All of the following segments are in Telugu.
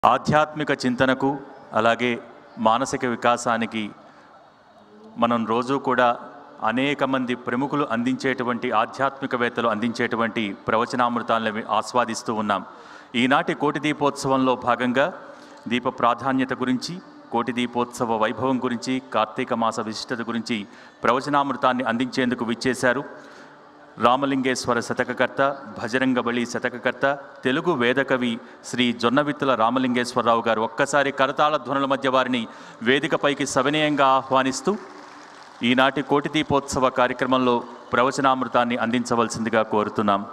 ఆధ్యాత్మిక చింతనకు అలాగే మానసిక వికాసానికి మనం రోజు కూడా అనేక మంది ప్రముఖులు అందించేటువంటి ఆధ్యాత్మికవేత్తలు అందించేటువంటి ప్రవచనామృతాలను ఆస్వాదిస్తూ ఉన్నాం ఈనాటి కోటి దీపోత్సవంలో భాగంగా దీప ప్రాధాన్యత గురించి కోటి దీపోత్సవ వైభవం గురించి కార్తీక మాస విశిష్టత గురించి ప్రవచనామృతాన్ని అందించేందుకు విచ్చేశారు రామలింగేశ్వర శతకకర్త భజరంగబలి శతకకర్త తెలుగు వేదకవి శ్రీ జొన్నవిత్తుల రామలింగేశ్వరరావు గారు ఒక్కసారి కరతాళ ధ్వనుల మధ్య వారిని వేదికపైకి సవినయంగా ఆహ్వానిస్తూ ఈనాటి కోటి దీపోత్సవ కార్యక్రమంలో ప్రవచనామృతాన్ని అందించవలసిందిగా కోరుతున్నాం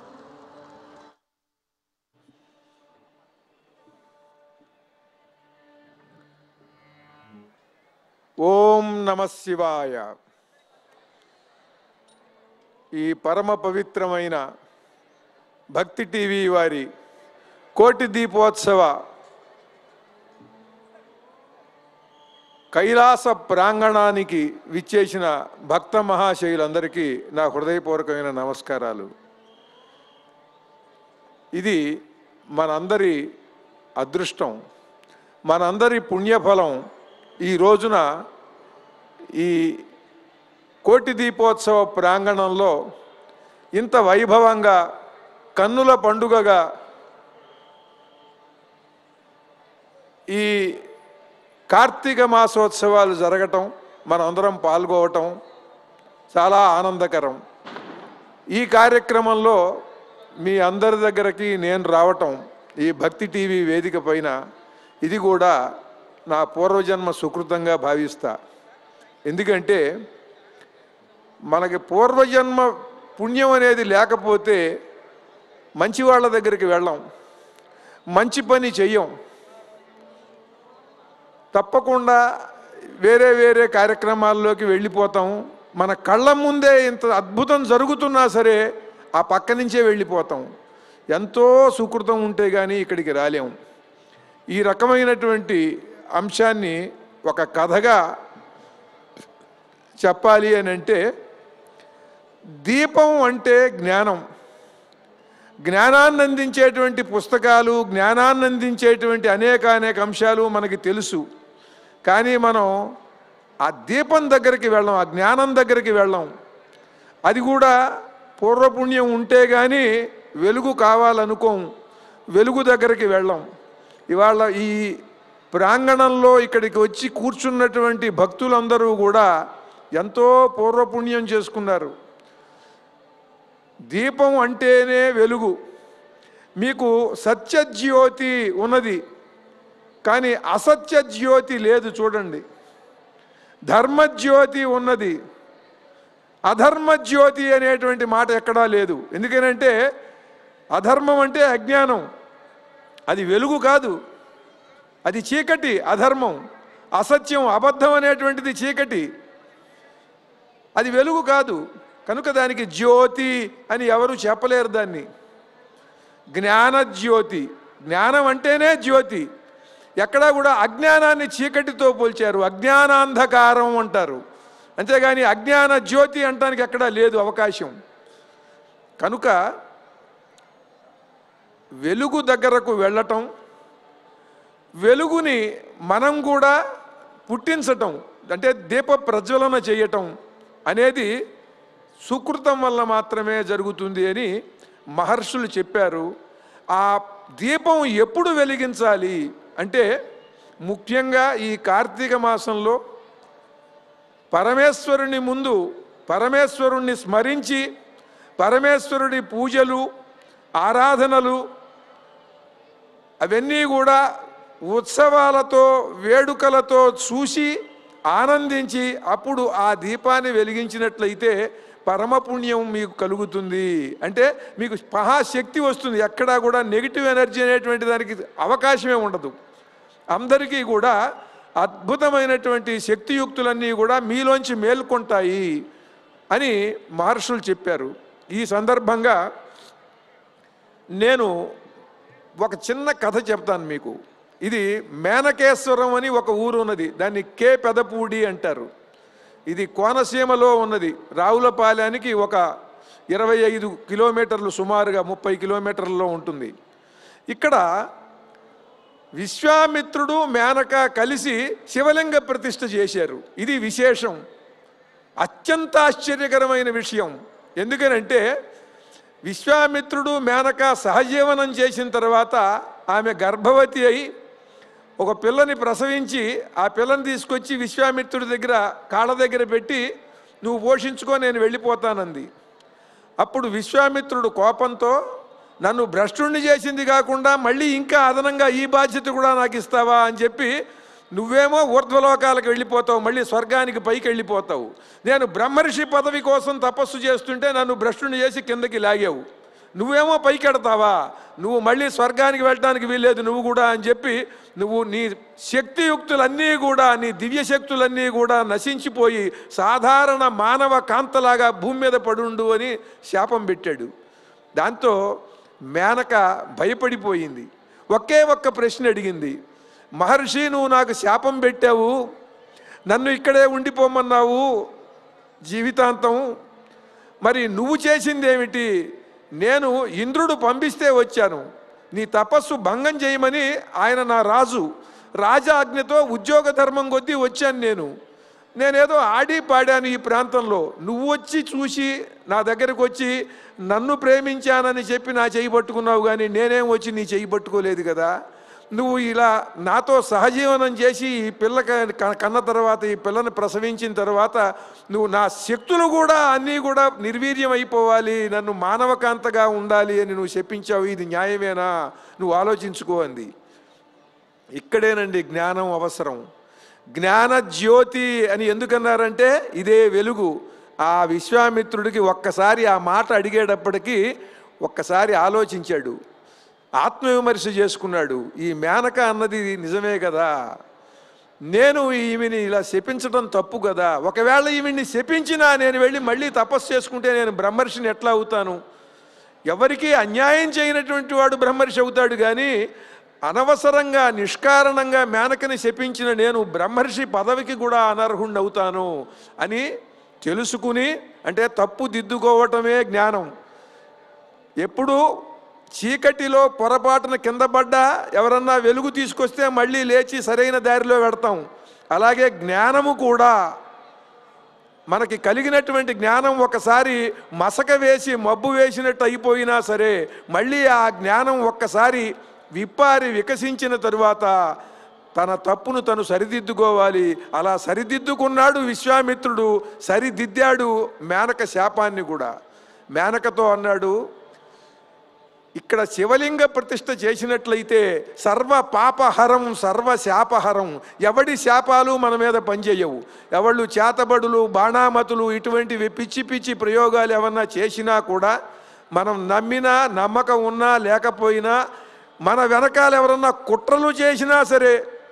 ఓం నమ శివాయ ఈ పరమ పవిత్రమైన భక్తి టీవీ వారి కోటి దీపోత్సవ కైలాస ప్రాంగణానికి విచ్చేసిన భక్త మహాశయులందరికీ నా హృదయపూర్వకమైన నమస్కారాలు ఇది మనందరి అదృష్టం మనందరి పుణ్యఫలం ఈ రోజున ఈ కోటి దీపోత్సవ ప్రాంగణంలో ఇంత వైభవంగా కన్నుల పండుగగా ఈ కార్తీక మాసోత్సవాలు జరగటం మనందరం పాల్గొవటం చాలా ఆనందకరం ఈ కార్యక్రమంలో మీ అందరి దగ్గరికి నేను రావటం ఈ భక్తి టీవీ వేదిక పైన ఇది కూడా నా పూర్వజన్మ సుకృతంగా భావిస్తా ఎందుకంటే మనకి పూర్వజన్మ పుణ్యం అనేది లేకపోతే మంచి వాళ్ళ దగ్గరికి వెళ్ళం మంచి పని చెయ్యం తప్పకుండా వేరే వేరే కార్యక్రమాల్లోకి వెళ్ళిపోతాం మన కళ్ళ ముందే ఇంత అద్భుతం జరుగుతున్నా సరే ఆ పక్క నుంచే వెళ్ళిపోతాం ఎంతో సుకృతం ఉంటే కానీ ఇక్కడికి రాలేం ఈ రకమైనటువంటి అంశాన్ని ఒక కథగా చెప్పాలి అని అంటే దీపం అంటే జ్ఞానం జ్ఞానాన్ని అందించేటువంటి పుస్తకాలు జ్ఞానాన్ని అందించేటువంటి అనేక అనేక అంశాలు మనకి తెలుసు కానీ మనం ఆ దీపం దగ్గరికి వెళ్ళం ఆ జ్ఞానం దగ్గరికి వెళ్ళం అది కూడా పూర్వపుణ్యం ఉంటే కానీ వెలుగు కావాలనుకోం వెలుగు దగ్గరికి వెళ్ళం ఇవాళ ఈ ప్రాంగణంలో ఇక్కడికి వచ్చి కూర్చున్నటువంటి భక్తులందరూ కూడా ఎంతో పూర్వపుణ్యం చేసుకున్నారు దీపం అంటేనే వెలుగు మీకు సత్యజ్యోతి ఉన్నది కానీ అసత్య జ్యోతి లేదు చూడండి ధర్మజ్యోతి ఉన్నది అధర్మ జ్యోతి అనేటువంటి మాట ఎక్కడా లేదు ఎందుకనంటే అధర్మం అంటే అజ్ఞానం అది వెలుగు కాదు అది చీకటి అధర్మం అసత్యం అబద్ధం అనేటువంటిది చీకటి అది వెలుగు కాదు కనుక దానికి జ్యోతి అని ఎవరు చెప్పలేరు దాన్ని జ్ఞానజ్యోతి జ్ఞానం అంటేనే జ్యోతి ఎక్కడా కూడా అజ్ఞానాన్ని చీకటితో పోల్చారు అజ్ఞానాంధకారం అంటారు అంతేగాని అజ్ఞాన జ్యోతి అంటానికి ఎక్కడా లేదు అవకాశం కనుక వెలుగు దగ్గరకు వెళ్ళటం వెలుగుని మనం కూడా పుట్టించటం అంటే దీప ప్రజ్వలన చేయటం అనేది సుకృతం వల్ల మాత్రమే జరుగుతుంది అని మహర్షులు చెప్పారు ఆ దీపం ఎప్పుడు వెలిగించాలి అంటే ముఖ్యంగా ఈ కార్తీక మాసంలో పరమేశ్వరుని ముందు పరమేశ్వరుణ్ణి స్మరించి పరమేశ్వరుడి పూజలు ఆరాధనలు అవన్నీ కూడా ఉత్సవాలతో వేడుకలతో చూసి ఆనందించి అప్పుడు ఆ దీపాన్ని వెలిగించినట్లయితే పరమపుణ్యం మీకు కలుగుతుంది అంటే మీకు మహాశక్తి వస్తుంది ఎక్కడా కూడా నెగిటివ్ ఎనర్జీ అనేటువంటి దానికి అవకాశమే ఉండదు అందరికీ కూడా అద్భుతమైనటువంటి శక్తియుక్తులన్నీ కూడా మీలోంచి మేల్కొంటాయి అని మహర్షులు చెప్పారు ఈ సందర్భంగా నేను ఒక చిన్న కథ చెప్తాను మీకు ఇది మేనకేశ్వరం అని ఒక ఊరు ఉన్నది దాన్ని కే పెదపూడి అంటారు ఇది కోనసీమలో ఉన్నది రావులపాలెనికి ఒక ఇరవై ఐదు కిలోమీటర్లు సుమారుగా ముప్పై కిలోమీటర్లలో ఉంటుంది ఇక్కడ విశ్వామిత్రుడు మేనక కలిసి శివలింగ ప్రతిష్ఠ చేశారు ఇది విశేషం అత్యంత ఆశ్చర్యకరమైన విషయం ఎందుకనంటే విశ్వామిత్రుడు మేనక సహజీవనం చేసిన తర్వాత ఆమె గర్భవతి అయి ఒక పిల్లని ప్రసవించి ఆ పిల్లని తీసుకొచ్చి విశ్వామిత్రుడి దగ్గర కాళ్ళ దగ్గర పెట్టి నువ్వు పోషించుకో నేను వెళ్ళిపోతానంది అప్పుడు విశ్వామిత్రుడు కోపంతో నన్ను భ్రష్టుణ్ణి చేసింది కాకుండా మళ్ళీ ఇంకా అదనంగా ఈ బాధ్యత కూడా నాకు ఇస్తావా అని చెప్పి నువ్వేమో ఊర్ధ్వలోకాలకు వెళ్ళిపోతావు మళ్ళీ స్వర్గానికి పైకి వెళ్ళిపోతావు నేను బ్రహ్మర్షి పదవి కోసం తపస్సు చేస్తుంటే నన్ను భ్రష్టుని చేసి కిందకి లాగావు నువ్వేమో పైకి ఎడతావా నువ్వు మళ్ళీ స్వర్గానికి వెళ్ళడానికి వీల్లేదు నువ్వు కూడా అని చెప్పి నువ్వు నీ శక్తియుక్తులన్నీ కూడా నీ దివ్య శక్తులన్నీ కూడా నశించిపోయి సాధారణ మానవ కాంతలాగా భూమి మీద పడుండు అని శాపం పెట్టాడు దాంతో మేనక భయపడిపోయింది ఒకే ఒక్క ప్రశ్న అడిగింది మహర్షి నువ్వు నాకు శాపం పెట్టావు నన్ను ఇక్కడే ఉండిపోమన్నావు జీవితాంతం మరి నువ్వు చేసింది ఏమిటి నేను ఇంద్రుడు పంపిస్తే వచ్చాను నీ తపస్సు భంగం చేయమని ఆయన నా రాజు రాజాజ్ఞతో ఉద్యోగ ధర్మం కొద్దీ వచ్చాను నేను నేనేదో ఆడి పాడాను ఈ ప్రాంతంలో నువ్వు వచ్చి చూసి నా దగ్గరకు వచ్చి నన్ను ప్రేమించానని చెప్పి నా చేయి పట్టుకున్నావు కానీ నేనేం వచ్చి నీ చేయి పట్టుకోలేదు కదా నువ్వు ఇలా నాతో సహజీవనం చేసి ఈ పిల్ల క- కన్న తర్వాత ఈ పిల్లని ప్రసవించిన తర్వాత నువ్వు నా శక్తులు కూడా అన్నీ కూడా నిర్వీర్యం అయిపోవాలి నన్ను మానవకాంతగా ఉండాలి అని నువ్వు చెప్పించావు ఇది న్యాయమేనా నువ్వు ఆలోచించుకో అంది ఇక్కడేనండి జ్ఞానం అవసరం జ్ఞాన జ్యోతి అని ఎందుకన్నారంటే ఇదే వెలుగు ఆ విశ్వామిత్రుడికి ఒక్కసారి ఆ మాట అడిగేటప్పటికీ ఒక్కసారి ఆలోచించాడు ఆత్మవిమర్శ చేసుకున్నాడు ఈ మేనక అన్నది నిజమే కదా నేను ఈమెని ఇలా శపించడం తప్పు కదా ఒకవేళ ఈమెని శపించినా నేను వెళ్ళి మళ్ళీ తపస్సు చేసుకుంటే నేను బ్రహ్మర్షిని ఎట్లా అవుతాను ఎవరికీ అన్యాయం చేయనటువంటి వాడు బ్రహ్మర్షి అవుతాడు కానీ అనవసరంగా నిష్కారణంగా మేనకని శపించిన నేను బ్రహ్మర్షి పదవికి కూడా అనర్హుణ్ణి అవుతాను అని తెలుసుకుని అంటే తప్పు దిద్దుకోవటమే జ్ఞానం ఎప్పుడు చీకటిలో పొరపాటున కింద పడ్డా ఎవరన్నా వెలుగు తీసుకొస్తే మళ్ళీ లేచి సరైన దారిలో పెడతాం అలాగే జ్ఞానము కూడా మనకి కలిగినటువంటి జ్ఞానం ఒకసారి మసక వేసి మబ్బు వేసినట్టు అయిపోయినా సరే మళ్ళీ ఆ జ్ఞానం ఒక్కసారి విప్పారి వికసించిన తరువాత తన తప్పును తను సరిదిద్దుకోవాలి అలా సరిదిద్దుకున్నాడు విశ్వామిత్రుడు సరిదిద్దాడు మేనక శాపాన్ని కూడా మేనకతో అన్నాడు ఇక్కడ శివలింగ ప్రతిష్ఠ చేసినట్లయితే సర్వ పాపహరం సర్వ శాపహరం ఎవడి శాపాలు మన మీద పనిచేయవు ఎవళ్ళు చేతబడులు బాణామతులు ఇటువంటివి పిచ్చి పిచ్చి ప్రయోగాలు ఏమన్నా చేసినా కూడా మనం నమ్మినా నమ్మకం ఉన్నా లేకపోయినా మన వెనకాల ఎవరన్నా కుట్రలు చేసినా సరే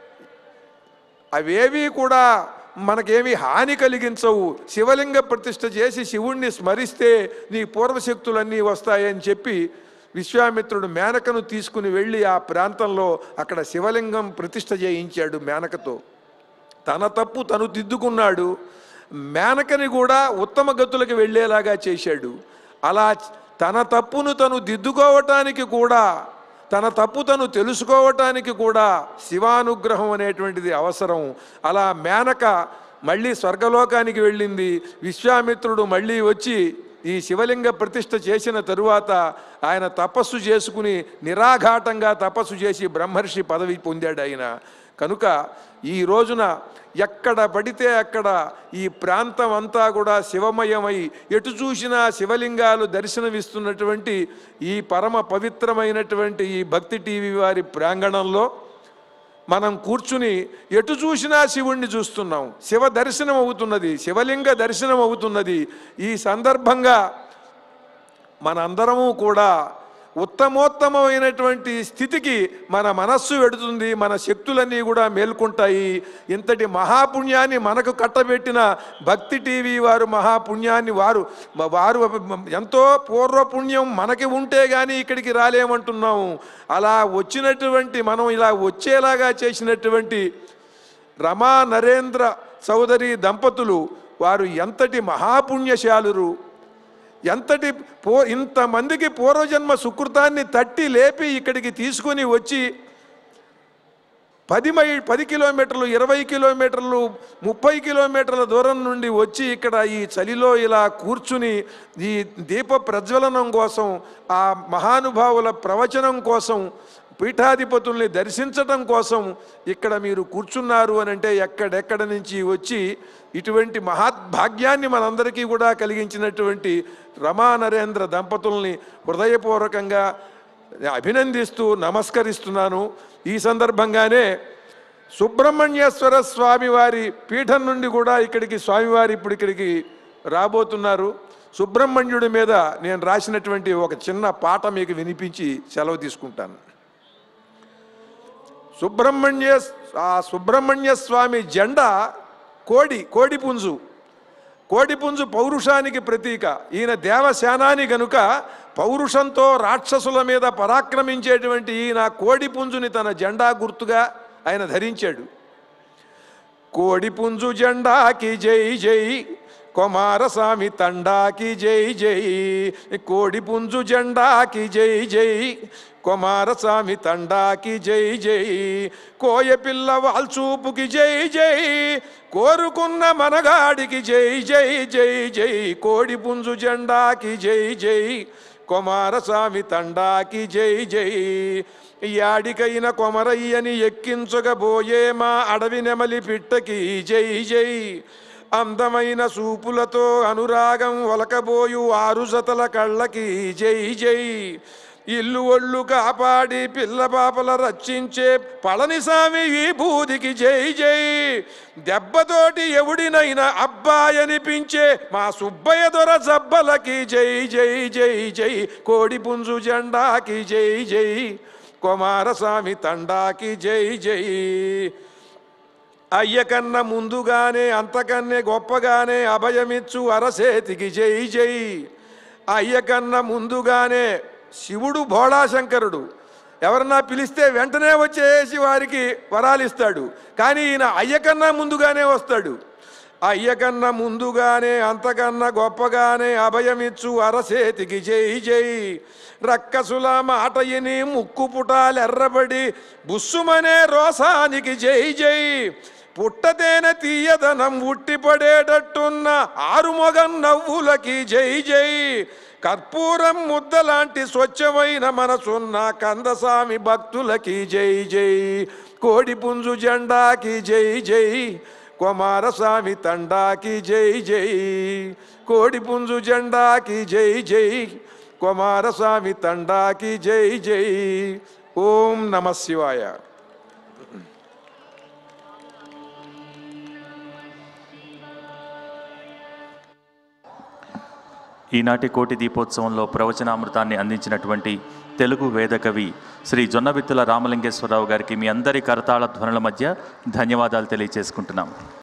అవేవి కూడా మనకేమీ హాని కలిగించవు శివలింగ ప్రతిష్ఠ చేసి శివుణ్ణి స్మరిస్తే నీ పూర్వశక్తులన్నీ వస్తాయని చెప్పి విశ్వామిత్రుడు మేనకను తీసుకుని వెళ్ళి ఆ ప్రాంతంలో అక్కడ శివలింగం ప్రతిష్ఠ చేయించాడు మేనకతో తన తప్పు తను దిద్దుకున్నాడు మేనకని కూడా ఉత్తమ గతులకు వెళ్ళేలాగా చేశాడు అలా తన తప్పును తను దిద్దుకోవటానికి కూడా తన తప్పు తను తెలుసుకోవటానికి కూడా శివానుగ్రహం అనేటువంటిది అవసరం అలా మేనక మళ్ళీ స్వర్గలోకానికి వెళ్ళింది విశ్వామిత్రుడు మళ్ళీ వచ్చి ఈ శివలింగ ప్రతిష్ఠ చేసిన తరువాత ఆయన తపస్సు చేసుకుని నిరాఘాటంగా తపస్సు చేసి బ్రహ్మర్షి పదవి పొందాడు ఆయన కనుక ఈ రోజున ఎక్కడ పడితే అక్కడ ఈ ప్రాంతం అంతా కూడా శివమయమై ఎటు చూసినా శివలింగాలు దర్శనమిస్తున్నటువంటి ఈ పరమ పవిత్రమైనటువంటి ఈ భక్తి టీవీ వారి ప్రాంగణంలో మనం కూర్చుని ఎటు చూసినా శివుణ్ణి చూస్తున్నాం శివ దర్శనం అవుతున్నది శివలింగ దర్శనం అవుతున్నది ఈ సందర్భంగా మనందరము కూడా ఉత్తమోత్తమమైనటువంటి స్థితికి మన మనస్సు వెడుతుంది మన శక్తులన్నీ కూడా మేల్కొంటాయి ఇంతటి మహాపుణ్యాన్ని మనకు కట్టబెట్టిన భక్తి టీవీ వారు మహాపుణ్యాన్ని వారు వారు ఎంతో పూర్వపుణ్యం మనకి ఉంటే కానీ ఇక్కడికి రాలేమంటున్నాము అలా వచ్చినటువంటి మనం ఇలా వచ్చేలాగా చేసినటువంటి రమా నరేంద్ర చౌదరి దంపతులు వారు ఎంతటి మహాపుణ్యశాలురు ఎంతటి పూ ఇంతమందికి పూర్వజన్మ సుకృతాన్ని తట్టి లేపి ఇక్కడికి తీసుకొని వచ్చి పది మై పది కిలోమీటర్లు ఇరవై కిలోమీటర్లు ముప్పై కిలోమీటర్ల దూరం నుండి వచ్చి ఇక్కడ ఈ చలిలో ఇలా కూర్చుని ఈ దీప ప్రజ్వలనం కోసం ఆ మహానుభావుల ప్రవచనం కోసం పీఠాధిపతుల్ని దర్శించటం కోసం ఇక్కడ మీరు కూర్చున్నారు అని అంటే ఎక్కడెక్కడ నుంచి వచ్చి ఇటువంటి మహాద్భాగ్యాన్ని మనందరికీ కూడా కలిగించినటువంటి రమా నరేంద్ర దంపతుల్ని హృదయపూర్వకంగా అభినందిస్తూ నమస్కరిస్తున్నాను ఈ సందర్భంగానే సుబ్రహ్మణ్యేశ్వర స్వామి వారి పీఠం నుండి కూడా ఇక్కడికి స్వామివారి ఇప్పుడు ఇక్కడికి రాబోతున్నారు సుబ్రహ్మణ్యుడి మీద నేను రాసినటువంటి ఒక చిన్న పాట మీకు వినిపించి సెలవు తీసుకుంటాను సుబ్రహ్మణ్య ఆ సుబ్రహ్మణ్య స్వామి జెండా కోడి కోడి పుంజు కోడిపుంజు పౌరుషానికి ప్రతీక ఈయన దేవసేనాని గనుక పౌరుషంతో రాక్షసుల మీద పరాక్రమించేటువంటి ఈయన కోడిపుంజుని తన జెండా గుర్తుగా ఆయన ధరించాడు కోడిపుంజు జెండాకి జై జై కుమారస్వామి తండాకి జై జై కోడిపుంజు జెండాకి జై జై కుమారస్వామి తండాకి జై జై కోయపిల్ల వాల్చూపుకి జై జై కోరుకున్న మనగాడికి జై జై జై జై కోడిపుంజు జెండాకి జై జై కుమారస్వామి తండాకి జై జై యాడికైన కొమరయ్యని ఎక్కించగబోయే మా అడవి నెమలి పిట్టకి జై జై అందమైన సూపులతో అనురాగం ఒలకబోయు ఆరు జతల కళ్ళకి జై జై ఇల్లు ఒళ్ళు కాపాడి పిల్ల పాపల రక్షించే పళనిసామి ఈ బూదికి జై జై దెబ్బతోటి ఎవడినైనా అబ్బాయనిపించే మా సుబ్బయ్య దొర జబ్బలకి జై జై జై జై కోడి పుంజు జెండాకి జై జై కుమారస్వామి తండాకి జై జై అయ్య కన్న ముందుగానే అంతకన్నే గొప్పగానే అభయమిచ్చు అరసేతికి జై జై అయ్య కన్న ముందుగానే శివుడు భోళాశంకరుడు ఎవరన్నా పిలిస్తే వెంటనే వచ్చేసి వారికి వరాలిస్తాడు కానీ ఈయన అయ్య కన్నా ముందుగానే వస్తాడు అయ్య కన్నా ముందుగానే అంతకన్నా గొప్పగానే అభయమిచ్చు అరసేతికి జై జై రక్కసుల మాట ఇని ముక్కు పుటాలెర్రబడి బుస్సుమనే రోసానికి జై జై పుట్టతేన తీయదనం ఉట్టిపడేటట్టున్న ఆరుమొగం నవ్వులకి జై జై కర్పూరం ముద్దలాంటి స్వచ్ఛమైన మనసున్న కందసామి భక్తులకి జై జై కోడి పుంజు జెండాకి జై జై కుమారస్వామి తండాకి జై జై కోడి పుంజు జెండాకి జై జై కుమారస్వామి తండాకి జై జై ఓం నమ శివాయ ఈనాటి కోటి దీపోత్సవంలో ప్రవచనామృతాన్ని అందించినటువంటి తెలుగు వేదకవి శ్రీ జొన్నబిత్తుల రామలింగేశ్వరరావు గారికి మీ అందరి కరతాళ ధ్వనుల మధ్య ధన్యవాదాలు తెలియజేసుకుంటున్నాం